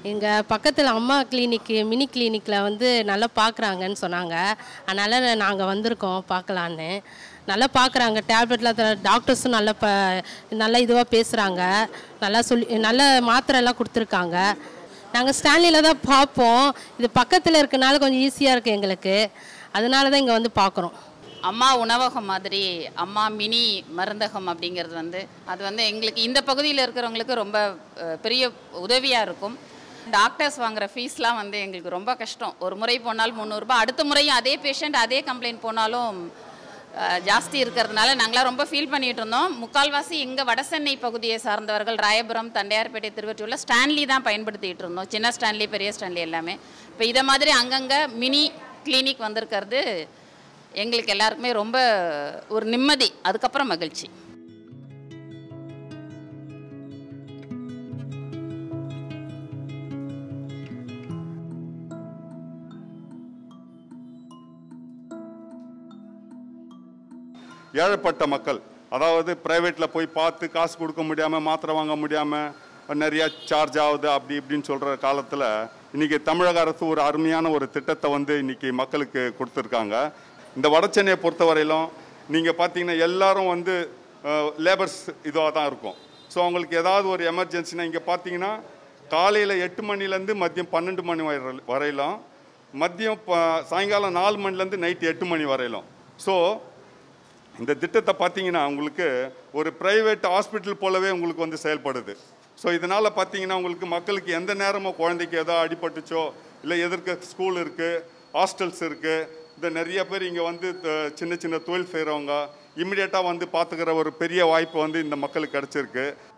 எங்கள் பக்கத்தில் அம்மா கிளினிக்கு மினி கிளினிக்கில் வந்து நல்லா பார்க்குறாங்கன்னு சொன்னாங்க அதனால் நாங்கள் வந்திருக்கோம் பார்க்கலான்னு நல்லா பார்க்குறாங்க டேப்லெட்லாம் தர டாக்டர்ஸும் நல்லா ப நல்லா இதுவாக பேசுகிறாங்க நல்லா சொல்லி நல்ல மாத்திரை எல்லாம் கொடுத்துருக்காங்க நாங்கள் ஸ்டான்லியில் தான் பார்ப்போம் இது பக்கத்தில் இருக்கனால கொஞ்சம் ஈஸியாக இருக்குது எங்களுக்கு அதனால தான் இங்கே வந்து பார்க்குறோம் அம்மா உணவகம் மாதிரி அம்மா மினி மருந்தகம் அப்படிங்கிறது வந்து அது வந்து எங்களுக்கு இந்த பகுதியில் இருக்கிறவங்களுக்கு ரொம்ப அஹ், பெரிய உதவியாக இருக்கும் டாக்டர்ஸ் வாங்குற ஃபீஸ்லாம் வந்து எங்களுக்கு ரொம்ப கஷ்டம் ஒரு முறை போனாலும் முந்நூறுரூபா அடுத்த முறையும் அதே பேஷண்ட் அதே கம்ப்ளைண்ட் போனாலும் அஹ், ஜாஸ்தி இருக்கிறதுனால நாங்களாம் ரொம்ப ஃபீல் பண்ணிட்டு இருந்தோம் முக்கால்வாசி எங்கள் வடசென்னை பகுதியை சார்ந்தவர்கள் ராயபுரம் தண்டையார்பேட்டை திருவற்றியூரில் ஸ்டான்லி தான் பயன்படுத்திட்டு இருந்தோம் சின்ன ஸ்டான்லி பெரிய ஸ்டான்லி எல்லாமே இப்போ இதை மாதிரி அங்கங்கே மினி கிளினிக் வந்திருக்கிறது எங்களுக்கு எல்லாருக்குமே ரொம்ப ஒரு நிம்மதி அதுக்கப்புறம் மகிழ்ச்சி ஏழைப்பட்ட மக்கள் அதாவது ப்ரைவேட்டில் போய் பார்த்து காசு கொடுக்க முடியாமல் மாத்திரை வாங்க முடியாமல் நிறையா சார்ஜ் ஆகுது அப்படி இப்படின்னு சொல்கிற காலத்தில் இன்றைக்கி தமிழக அரசு ஒரு அருமையான ஒரு திட்டத்தை வந்து இன்றைக்கி மக்களுக்கு கொடுத்துருக்காங்க இந்த வடசென்னையை பொறுத்தவரையிலும் நீங்கள் பார்த்தீங்கன்னா எல்லாரும் வந்து லேபர்ஸ் இதுவாக தான் இருக்கும் ஸோ அவங்களுக்கு ஏதாவது ஒரு எமர்ஜென்சினா இங்கே பார்த்தீங்கன்னா காலையில் எட்டு மணிலேருந்து மதியம் பன்னெண்டு மணி வரை- வரையிலும் மதியம் ப- சாயங்காலம் நாலு மணிலேருந்து நைட்டு எட்டு மணி வரையிலும் ஸோ இந்த திட்டத்தை பார்த்தீங்கன்னா உங்களுக்கு ஒரு ப்ரைவேட் ஹாஸ்பிட்டல் போலவே உங்களுக்கு வந்து செயல்படுது ஸோ இதனால் பார்த்தீங்கன்னா உங்களுக்கு மக்களுக்கு எந்த நேரமும் குழந்தைக்கு ஏதோ அடிபட்டுச்சோ இல்லை எதிர்க்க ஸ்கூல் இருக்குது ஹாஸ்டல்ஸ் இருக்குது இந்த நிறைய பேர் இங்கே வந்து த- சின்ன சின்ன தொழில் செய்கிறவங்க இமிடியேட்டாக வந்து பார்த்துக்கிற ஒரு பெரிய வாய்ப்பு வந்து இந்த மக்களுக்கு கிடச்சிருக்கு